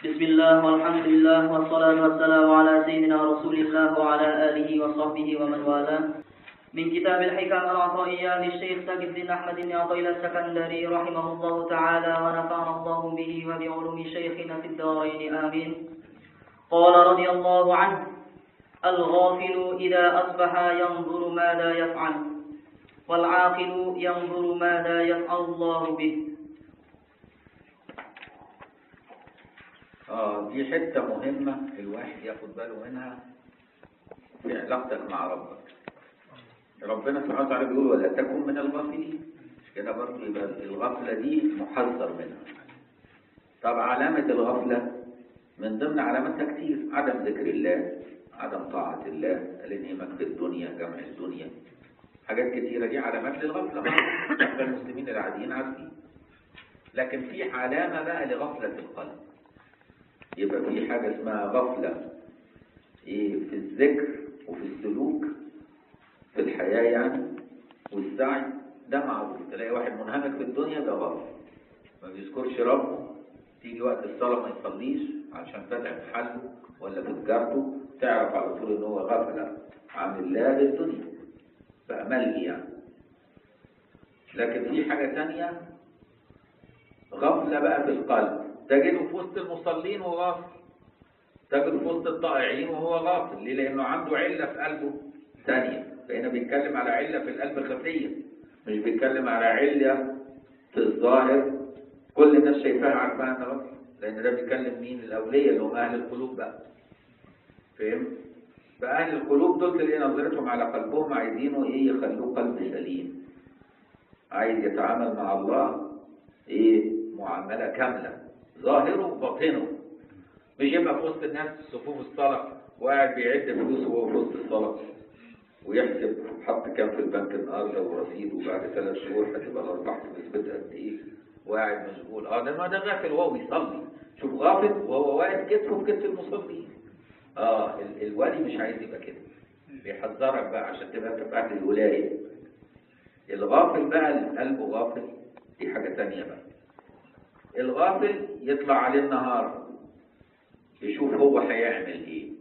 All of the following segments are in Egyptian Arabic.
بسم الله والحمد لله والصلاة والسلام على سيدنا رسول الله وعلى آله وصحبه ومن والاه من كتاب الحكم العطائية للشيخ تاج الدين أحمد بن عطيل السكندري رحمه الله تعالى ونفعنا الله به وبعلوم شيخنا في الدارين آمين قال رضي الله عنه الغافل إذا أصبح ينظر ماذا يفعل والعاقل ينظر ماذا يفعل الله به اه دي حتة مهمة الواحد ياخد باله منها في علاقتك مع ربك ربنا سبحانه وتعالى بيقول ولا تكن من الغافلين مش كده برضه يبقى الغفلة دي محذر منها طب علامة الغفلة من ضمن علاماتها كتير عدم ذكر الله عدم طاعة الله الانهماك في الدنيا جمع الدنيا حاجات كتيرة دي علامات للغفلة احنا المسلمين العاديين عارفين لكن في علامة بقى لغفلة القلب يبقى في حاجة اسمها غفلة ايه في الذكر وفي السلوك في الحياة يعني والسعي ده معروف تلاقي واحد منهمك في الدنيا ده غفل ما بيذكرش ربه تيجي وقت الصلاة ما يصليش عشان فاتح محله ولا في تجارته تعرف على طول ان هو غفل عن الله للدنيا بقى ملهي يعني لكن في حاجة تانية غفلة بقى في القلب تجده في وسط المصلين وهو غافل تجده في وسط الطائعين وهو غافل ليه لانه عنده عله في قلبه ثانيه فهنا بيتكلم على عله في القلب خفيه مش بيتكلم على عله في الظاهر كل الناس شايفاها عارفاها انها غفل لان ده بيتكلم مين الاولياء اللي هم اهل القلوب بقى فهمت فاهل القلوب دول تلاقي نظرتهم على قلبهم عايزينه ايه يخلوه قلب سليم عايز يتعامل مع الله ايه معامله كامله ظاهره وباطنه مش يبقى في وسط الناس صفوف الصلاة وقاعد بيعد فلوسه وهو في وسط الصلاة ويحسب حط كام في البنك النهارده ورصيد وبعد ثلاث شهور هتبقى الارباح نسبتها قد ايه وقاعد مشغول اه ده ما ده غافل وهو بيصلي شوف غافل وهو واقف كتفه في كتف المصلين اه ال- الولي مش عايز يبقى كده بيحذرك بقى عشان تبقى انت في اهل الولايه الغافل بقى اللي قلبه غافل دي حاجه ثانيه بقى الغافل يطلع عليه النهار يشوف هو هيعمل ايه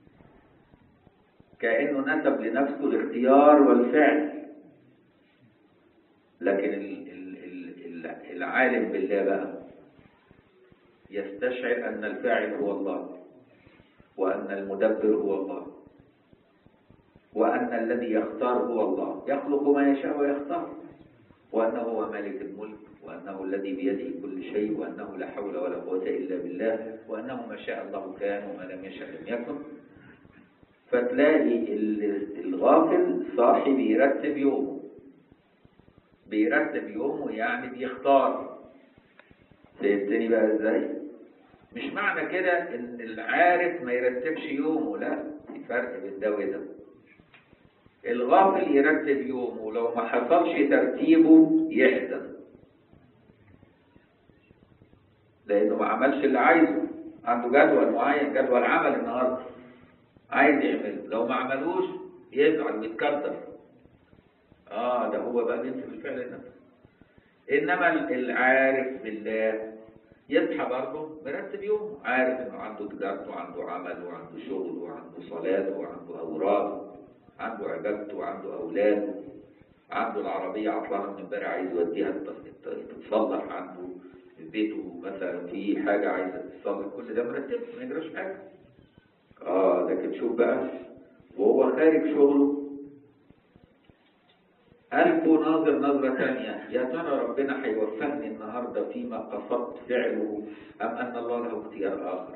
كأنه نسب لنفسه الاختيار والفعل لكن ال ال ال ال العالم بالله بقى يستشعر أن الفاعل هو الله وأن المدبر هو الله وأن الذي يختار هو الله يخلق ما يشاء ويختار وأنه هو مالك الملك وأنه الذي بيده كل شيء وأنه لا حول ولا قوة إلا بالله وأنه ما شاء الله كان وما لم يشاء لم يكن فتلاقي ال- الغافل صاحي بيرتب يومه بيرتب يومه يعني بيختار فهمتني بقى ازاي؟ مش معنى كده ان العارف ما يرتبش يومه لا في فرق بين ده وده الغافل يرتب يومه ولو ما حصلش ترتيبه يحزن لانه ما عملش اللي عايزه عنده جدول معين جدول عمل النهارده عايز يعمله لو ما عملوش يزعل ويتكدر اه ده هو بقى بينسى بالفعل نفسه انما العارف بالله يصحى برضه مرتب يومه عارف انه عنده تجارته وعنده عمل وعنده شغل وعنده صلاته وعنده اوراده عنده عبادته وعنده اولاده عنده العربيه عطلانه من امبارح عايز يوديها تت- تتصلح عنده بيته مثلا في حاجه عايزه تتصلح كل ده مرتب ما يجراش حاجه اه لكن شوف بقى وهو خارج شغله قلبه ناظر نظرة ثانية يا ترى ربنا هيوفقني النهاردة فيما قصدت فعله أم أن الله له اختيار آخر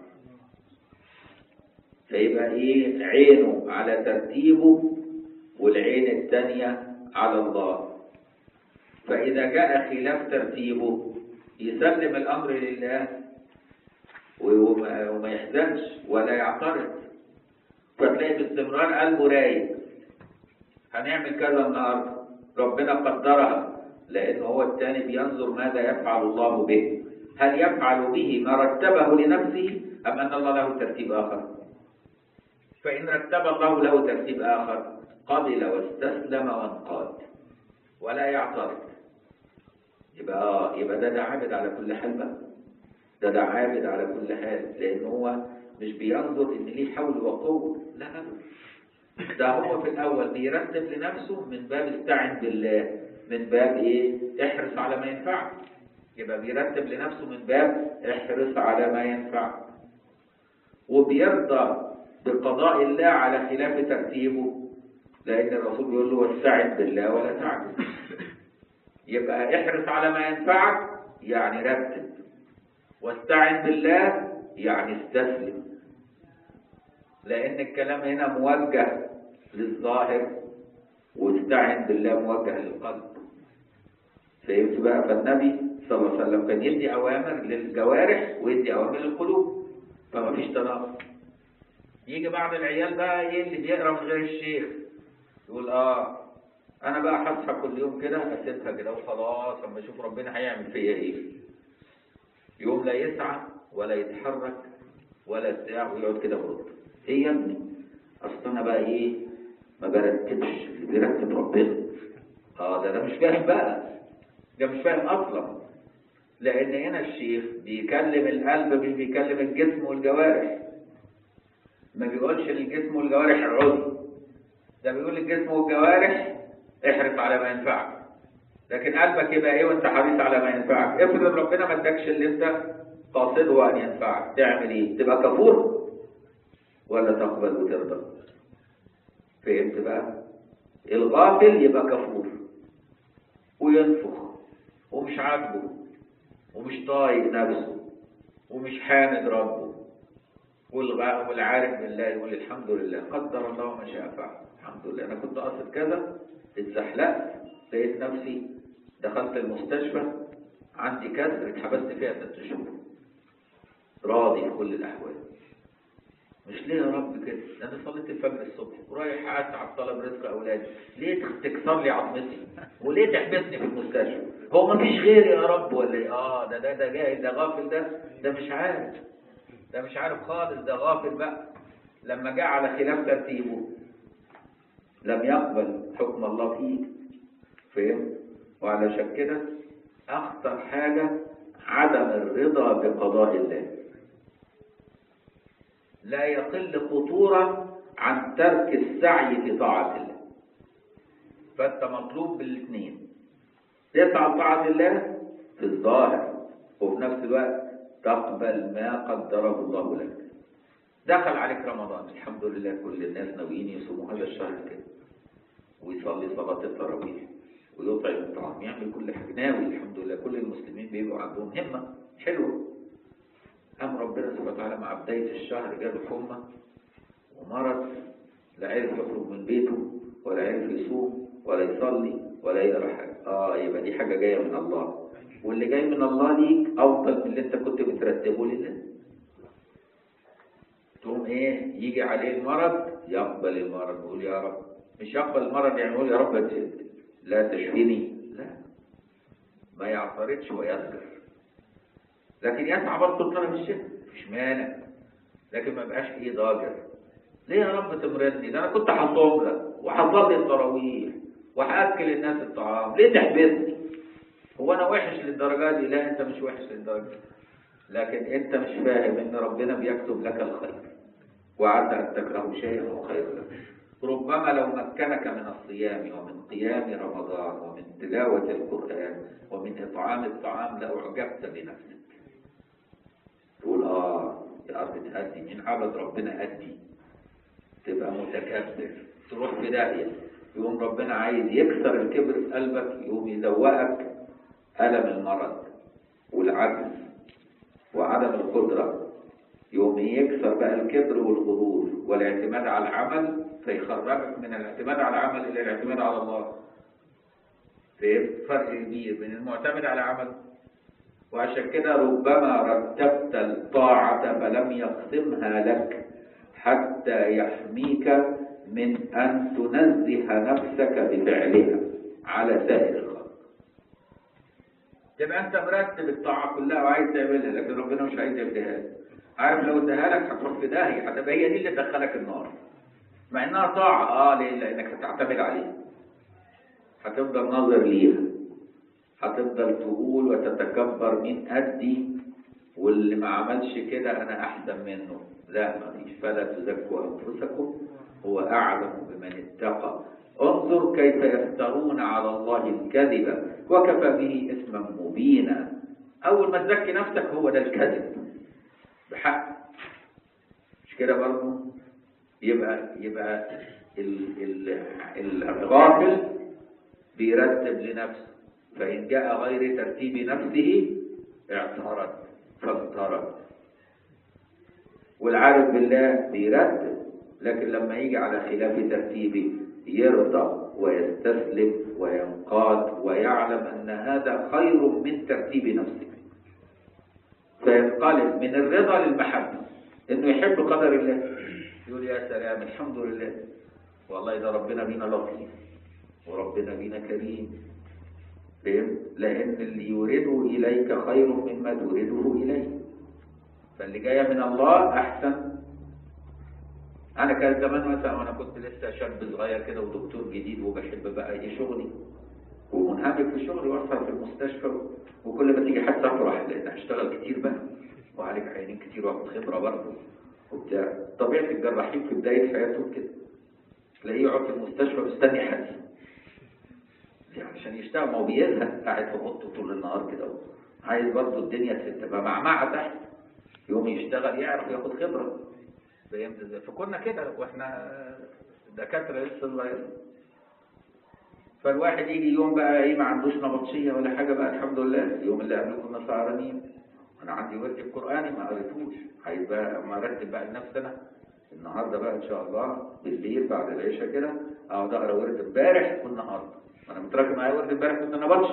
فيبقى إيه عينه على ترتيبه والعين الثانية على الله فإذا جاء خلاف ترتيبه يسلم الأمر لله وما وما يحزنش ولا يعترض فتلاقي باستمرار قلبه رايق هنعمل كذا النهارده ربنا قدرها لأن هو الثاني بينظر ماذا يفعل الله به هل يفعل به ما رتبه لنفسه أم أن الله له ترتيب آخر فإن رتب الله له ترتيب آخر قبل واستسلم وانقاد ولا يعترض يبقى آه يبقى ده ده عابد على كل حال بقى ده ده عابد على كل حال لان هو مش بينظر ان ليه حول وقوه لا ابدا ده هو في الاول بيرتب لنفسه من باب استعن بالله من باب ايه احرص على ما ينفعك يبقى بيرتب لنفسه من باب احرص على ما ينفعك وبيرضى بقضاء الله على خلاف ترتيبه لان الرسول بيقول له واستعن بالله ولا تعجز يبقى احرص على ما ينفعك يعني رتب واستعن بالله يعني استسلم لان الكلام هنا موجه للظاهر واستعن بالله موجه للقلب فهمت بقى فالنبي صلى الله عليه وسلم كان يدي اوامر للجوارح ويدي اوامر للقلوب فما فيش تناقض يجي بعض العيال بقى ايه اللي بيقرا من غير الشيخ يقول اه انا بقى هصحى كل يوم كده اسيبها كده وخلاص اما اشوف ربنا هيعمل فيا ايه يوم لا يسعى ولا يتحرك ولا بتاع ويقعد كده برد ايه يا ابني اصل انا بقى ايه ما برتبش اللي بيرتب ربنا اه ده ده مش فاهم بقى ده مش فاهم اصلا لان هنا الشيخ بيكلم القلب مش بيكلم الجسم والجوارح ما بيقولش للجسم والجوارح اقعدي ده بيقول للجسم والجوارح احرص على ما ينفعك لكن قلبك يبقى ايه وانت حريص على ما ينفعك افرض ربنا ما ادكش اللي انت قاصده ان ينفعك تعمل ايه تبقى كفور ولا تقبل وترضى فهمت بقى الغافل يبقى كفور وينفخ ومش عاجبه ومش طايق نفسه ومش حامد ربه والغ- والعارف بالله يقول الحمد لله قدر الله ما شاء فعل الحمد لله انا كنت قاصد كذا اتزحلقت لقيت نفسي دخلت المستشفى عندي كسر اتحبست فيها ست شهور راضي في كل الاحوال مش ليه يا رب كده ده انا صليت الفجر الصبح ورايح اتعب طلب رزق اولادي ليه تكسر لي عظمتي وليه تحبسني في المستشفى هو ما فيش غيري يا رب ولا ايه اه ده ده ده جاهل ده غافل ده ده مش عارف ده مش عارف خالص ده غافل بقى لما جاء على خلاف ترتيبه لم يقبل حكم الله فيه فهم وعلشان كده اخطر حاجه عدم الرضا بقضاء الله لا يقل خطورة عن ترك السعي في طاعة الله فأنت مطلوب بالاثنين تسعى طاعة الله في الظاهر وفي نفس الوقت تقبل ما قدره الله لك دخل عليك رمضان الحمد لله كل الناس ناويين يصوموا هذا الشهر كده ويصلي صلاة التراويح ويطعم الطعام يعمل كل حاجة ناوي الحمد لله كل المسلمين بيبقوا عندهم همة حلوة قام ربنا سبحانه وتعالى مع بداية الشهر جاله حمى ومرض لا عرف يخرج من بيته ولا عرف يصوم ولا يصلي ولا يقرا حاجة اه يبقى دي حاجة جاية من الله واللي جاي من الله ليك أفضل من اللي أنت كنت بترتبه لله تقوم إيه يجي عليه المرض يقبل المرض يقول يا رب مش يقبل المرض يعني يقول يا رب لا تشفيني لا ما يعترضش ويصبر لكن يسعى برضه طلب الشفاء مفيش مانع لكن ما بقاش ايه ضاجر ليه يا رب تمرضني ده انا كنت هصوم لك وهصلي التراويح وهاكل الناس الطعام ليه تحبسني هو انا وحش للدرجه دي لا انت مش وحش للدرجه دي لكن انت مش فاهم ان ربنا بيكتب لك الخير وعسى ان تكرهوا شيئا وخير لك ربما لو مكنك من الصيام ومن قيام رمضان ومن تلاوة القرآن ومن إطعام الطعام لأعجبت بنفسك تقول آه يا أرض تهدي من عبد ربنا أدي تبقى متكبر تروح في داهية يقوم ربنا عايز يكسر الكبر في قلبك يقوم يزوقك ألم المرض والعجز وعدم القدرة يقوم يكسر بقى الكبر والغرور والاعتماد على العمل فيخرجك من الاعتماد على العمل إلى الاعتماد على الله في فرق كبير بين المعتمد على عمل وعشان كده ربما رتبت الطاعة فلم يقسمها لك حتى يحميك من أن تنزه نفسك بفعلها على سائر الخلق تبقى أنت مرتب الطاعة كلها وعايز تعملها لكن ربنا مش عايز يديها لك عارف لو اداها لك هتروح في داهية هتبقى هي دي اللي تدخلك النار مع انها طاعة اه ليه؟ لانك هتعتمد عليها هتفضل ناظر ليها هتفضل تقول وتتكبر من أدي واللي ما عملش كده انا احسن منه لا ما فيش فلا تزكوا انفسكم هو اعلم بمن اتقى انظر كيف يفترون على الله الكذب وكفى به اثما مبينا اول ما تزكي نفسك هو ده الكذب بحق مش كده برضه يبقى يبقى ال- ال- الغافل بيرتب لنفسه فإن جاء غير ترتيب نفسه اعترض فاضطرد والعارف بالله بيرتب لكن لما يجي على خلاف ترتيبه يرضى ويستسلم وينقاد ويعلم أن هذا خير من ترتيب نفسه فينقلب من الرضا للمحبة انه يحب قدر الله يقول يا سلام الحمد لله والله ده ربنا بينا لطيف وربنا بينا كريم فهم لان اللي يورده اليك خير مما تورده اليه فاللي جايه من الله احسن انا كان زمان مثلا وانا كنت لسه شاب صغير كده ودكتور جديد وبحب بقى ايه شغلي ومنهمك في شغلي واسهر في المستشفى وكل ما تيجي حتى افرح لان هشتغل كتير بقى وعليك عينين كتير واخد خبره برضه وبتاع طبيعه الجراحين في بدايه حياتهم كده تلاقيه يقعد في المستشفى مستني حد يعني عشان يشتغل ما هو بيزهق قاعد في اوضته طول النهار كده عايز برضه الدنيا تبقى معمعه تحت يوم يشتغل يعرف ياخد خبره فهمت ازاي فكنا كده واحنا دكاتره لسه صغيرين فالواحد يجي يوم بقى ايه ما عندوش نبطشيه ولا حاجه بقى الحمد لله اليوم اللي قبله كنا سهرانين انا عندي ورد القراني ما قريتوش هيبقى اما ارتب بقى لنفسي انا النهارده بقى ان شاء الله بالليل بعد العشاء كده اقعد اقرا ورد امبارح والنهارده انا متراكم معايا ورد امبارح كنت نبطش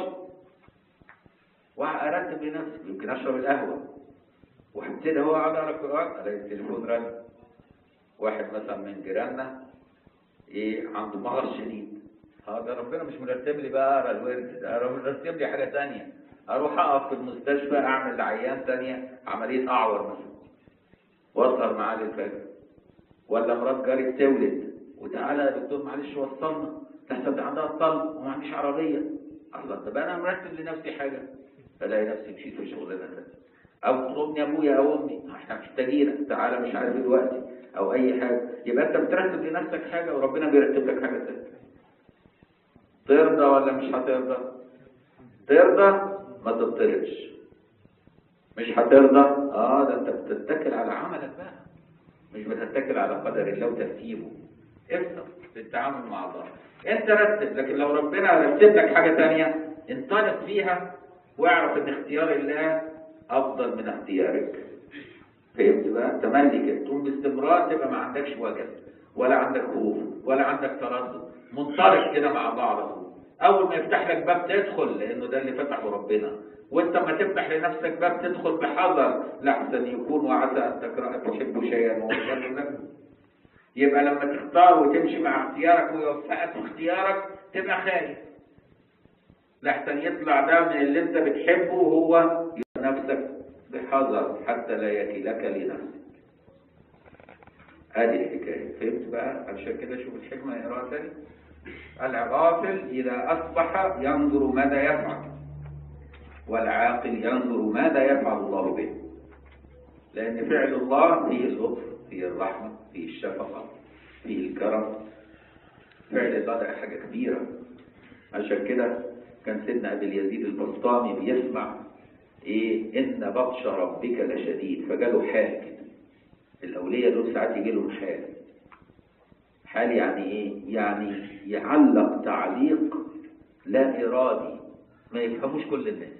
وارتب لنفسي يمكن اشرب القهوه وهبتدي هو اقعد اقرا القران الاقي التليفون رن واحد مثلا من جيراننا ايه عنده مغص شديد هذا ربنا مش مرتب لي بقى اقرا الورد ده ربنا مرتب لي حاجه ثانيه اروح اقف في المستشفى اعمل لعيان ثانيه عمليه اعور مثلا واسهر معاه للفجر ولا مرات جاري بتولد وتعالى يا دكتور معلش وصلنا تحسب ده عندها الطلب وما عنديش عربيه الله طب انا مرتب لنفسي حاجه الاقي نفسي مشيت في شغلانه ثانيه او تطلبني ابويا او امي احنا محتاجينك تعالى مش عارف دلوقتي او اي حاجه يبقى انت بترتب لنفسك حاجه وربنا بيرتب لك حاجه ثانيه ترضى ولا مش هترضى ترضى ما تضطربش مش هترضى اه ده انت بتتكل على عملك بقى مش بتتكل على قدر الله وترتيبه افهم في التعامل مع الله انت رتب لكن لو ربنا رتب لك حاجه ثانيه انطلق فيها واعرف ان اختيار الله افضل من اختيارك فهمت بقى تملي كده تقوم باستمرار تبقى ما عندكش وجل ولا عندك خوف ولا عندك تردد منطلق كده مع الله على طول اول ما يفتح لك باب تدخل لانه ده اللي فتحه ربنا وانت ما تفتح لنفسك باب تدخل بحذر لحسن يكون وعسى ان تكره تحب شيئا وهو شر لك يبقى لما تختار وتمشي مع اختيارك ويوفقك في اختيارك تبقى خايف لحسن يطلع ده من اللي انت بتحبه وهو نفسك بحذر حتى لا يكلك لنفسك هذه الحكاية فهمت بقى عشان كده شوف الحكمة نقراها تاني الغافل إذا أصبح ينظر ماذا يفعل والعاقل ينظر ماذا يفعل الله به لأن فعل الله فيه اللطف فيه الرحمة فيه الشفقة فيه الكرم فعل الله ده حاجة كبيرة عشان كده كان سيدنا أبي اليزيد البسطامي بيسمع إيه إن بطش ربك لشديد فجاله حال كده الأولياء دول ساعات يجي لهم حال حال يعني إيه؟ يعني يعلق تعليق لا إرادي ما يفهموش كل الناس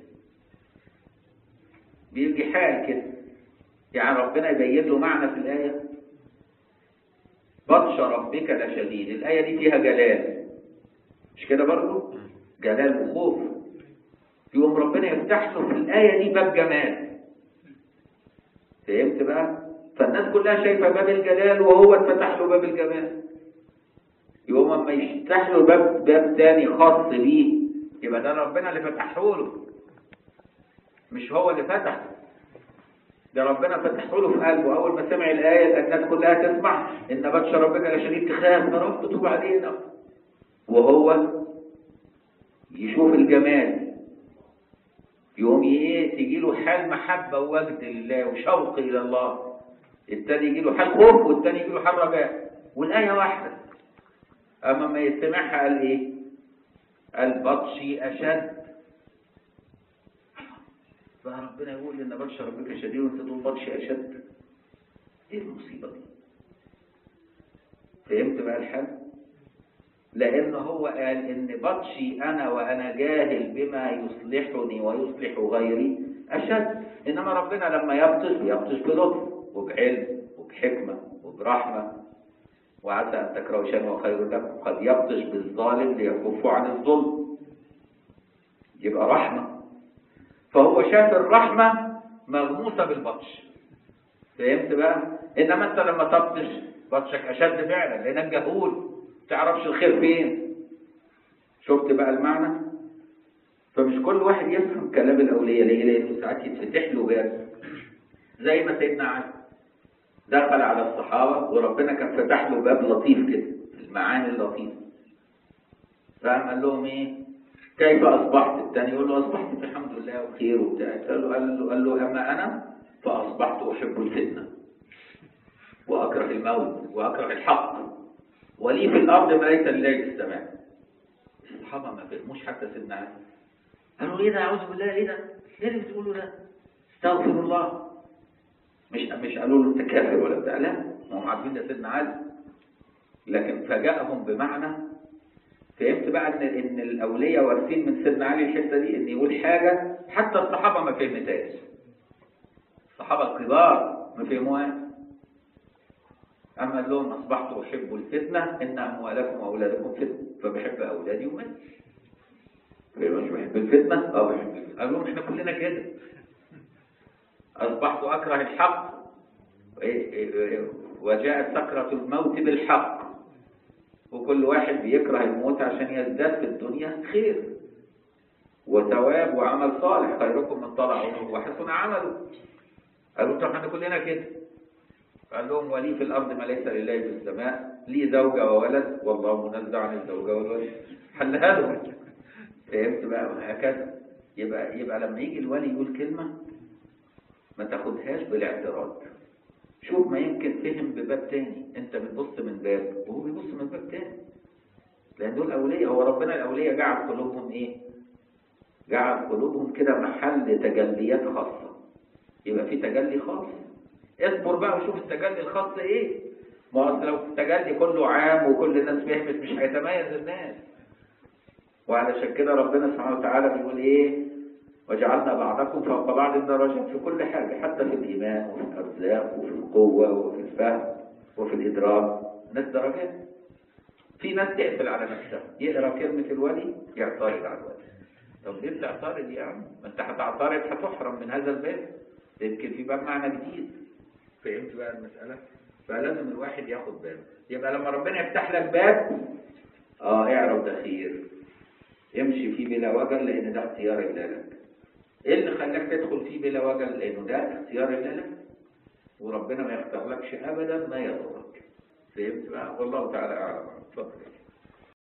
بيجي حال كده يعني ربنا يبين له معنى في الآية بطش ربك لشديد الآية دي فيها جلال مش كده برضه جلال وخوف يقوم ربنا يفتح له في الآية دي باب جمال فهمت بقى فالناس كلها شايفة باب الجلال وهو اتفتح له باب الجمال يقوم اما يفتح له باب باب تاني خاص بيه يبقى ده ربنا اللي فتحه له مش هو اللي فتحه ده ربنا فتحه له في قلبه اول ما سمع الايه الناس كلها تسمع ان بطش ربك لشديد تخاف يا رب توب علينا وهو يشوف الجمال يقوم ايه تيجي له حال محبه ووجد لله وشوق الى الله التاني يجي له حال خوف والتاني يجي له حال رجاء والايه واحده اما ما يستمعها قال ايه قال بطشي اشد فربنا يقول ان بطش ربك شديد وانت تقول بطشي اشد ايه المصيبه دي فهمت بقى الحل لان هو قال ان بطشي انا وانا جاهل بما يصلحني ويصلح غيري اشد انما ربنا لما يبطش يبطش بلطف وبعلم وبحكمه وبرحمه وعسى ان تكرهوا شيئا وخير لكم قد يبطش بالظالم ليكفوا عن الظلم يبقى رحمه فهو شاف الرحمه مغموسه بالبطش فهمت بقى انما انت لما تبطش بطشك اشد فعلا لانك جهول تعرفش الخير فين شفت بقى المعنى فمش كل واحد يفهم كلام الاولياء ليه لانه ساعات يتفتح له باب زي ما سيدنا علي دخل على الصحابه وربنا كان فتح له باب لطيف كده المعاني اللطيفه فقام قال لهم ايه كيف اصبحت الثاني يقول له اصبحت بحمد الله وخير وبتاع قال له قال له, قال له اما انا فاصبحت احب الفتنه واكره الموت واكره الحق ولي في الارض ما ليس لله في السماء الصحابه ما فهموش حتى سيدنا علي قالوا ايه ده اعوذ بالله ايه ده ايه اللي بتقوله ده استغفر الله مش مش قالوا له انت كافر ولا بتاع لا ما هم عارفين ده سيدنا علي لكن فاجأهم بمعنى فهمت بقى ان ان الاولياء وارثين من سيدنا علي الحته دي ان يقول حاجه حتى الصحابه ما فهمتهاش الصحابه الكبار ما فهموهاش أما قال لهم أصبحت أحب الفتنة إن أموالكم وأولادكم فتنة فبحب أولادي ومالي مش بحب الفتنة؟ أه بحب الفتنة قال لهم إحنا كلنا كده أصبحت أكره الحق وجاءت سكرة الموت بالحق وكل واحد بيكره الموت عشان يزداد في الدنيا خير وثواب وعمل صالح خيركم من طلع وحسن عمله قالوا طب احنا كلنا كده قال لهم ولي في الأرض ما ليس لله في السماء لي زوجة وولد والله منزع عن الزوجة والولد حلها لهم فهمت بقى وهكذا يبقى يبقى لما يجي الولي يقول كلمة ما تاخدهاش بالاعتراض شوف ما يمكن فهم بباب تاني انت بتبص من باب وهو بيبص من باب تاني لان دول اولياء هو ربنا الاولياء جعل قلوبهم ايه جعل قلوبهم كده محل تجليات خاصة يبقى في تجلي خاص اصبر بقى وشوف التجلي الخاص ايه ما اصل لو التجلي كله عام وكل الناس فهمت مش هيتميز الناس وعلشان كده ربنا سبحانه وتعالى بيقول ايه وجعلنا بعضكم فوق بعض الدرجات في كل حاجة حتى في الإيمان وفي الأرزاق وفي القوة وفي الفهم وفي الإدراك الناس درجات في ناس تقفل على نفسها يقرا كلمة الولي يعترض على الولي طب ليه بتعترض يا عم؟ ما انت هتعترض هتحرم من هذا الباب يمكن في باب معنى جديد فهمت بقى المسألة؟ فلازم الواحد ياخد باله يبقى لما ربنا يفتح لك باب اه اعرف ده خير امشي فيه بلا وجل لان ده اختيار الله لك ايه اللي خلاك تدخل فيه بلا وجل لانه ده اختيار الله لك وربنا ما يختار لكش ابدا ما يضرك فهمت بقى والله تعالى اعلم اتفضل